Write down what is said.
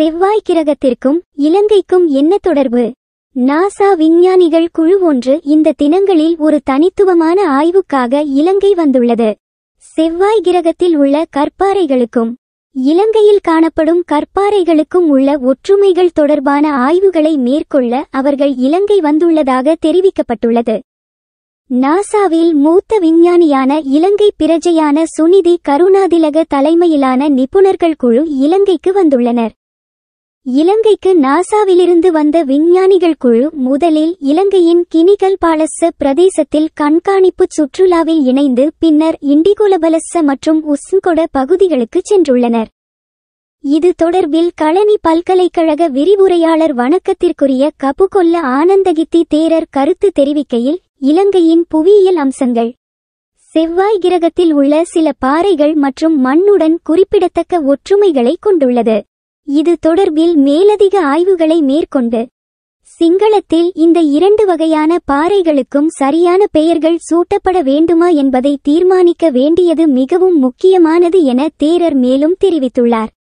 செவ்வாய் கிரகத்திற்கும் இலங்கைக்கும் என்ன தொடர்பு நாசா விஞ்ஞானிகள் குழு ஒன்று இந்த தினங்களில் ஒரு தனித்துவமான ஆய்வுக்காக இலங்கை வந்துள்ளது செவ்வாய் கிரகத்தில் உள்ள கற்பாறைகளுக்கும் இலங்கையில் காணப்படும் கற்பாறைகளுக்கும் உள்ள ஒற்றுமைகள் தொடர்பான ஆய்வுகளை மேற்கொள்ள அவர்கள் இலங்கை வந்துள்ளதாக தெரிவிக்கப்பட்டுள்ளது நாசாவில் மூத்த விஞ்ஞானியான இலங்கை பிரஜையான சுனிதி கருணாதிலக தலைமையிலான நிபுணர்கள் குழு இலங்கைக்கு வந்துள்ளனர் இலங்கைக்கு நாசாவிலிருந்து வந்த விஞ்ஞானிகள் குழு முதலில் இலங்கையின் கினிகல் பாலஸ்ஸ பிரதேசத்தில் கண்காணிப்பு சுற்றுலாவில் இணைந்து பின்னர் இண்டிகோலபலஸ்ஸ மற்றும் உஸ்ன்கொட பகுதிகளுக்கு சென்றுள்ளனர் இது தொடர்பில் களனி பல்கலைக்கழக விரிவுரையாளர் வணக்கத்திற்குரிய கபுகொல்ல ஆனந்தகித்தி தேரர் கருத்து தெரிவிக்கையில் இலங்கையின் புவியியல் அம்சங்கள் செவ்வாய் கிரகத்தில் உள்ள சில பாறைகள் மற்றும் மண்ணுடன் குறிப்பிடத்தக்க ஒற்றுமைகளை கொண்டுள்ளது இது தொடர்பில் மேலதிக ஆய்வுகளை மேற்கொண்டு சிங்களத்தில் இந்த இரண்டு வகையான பாறைகளுக்கும் சரியான பெயர்கள் சூட்டப்பட வேண்டுமா என்பதை தீர்மானிக்க வேண்டியது மிகவும் முக்கியமானது என தேரர் மேலும் தெரிவித்துள்ளார்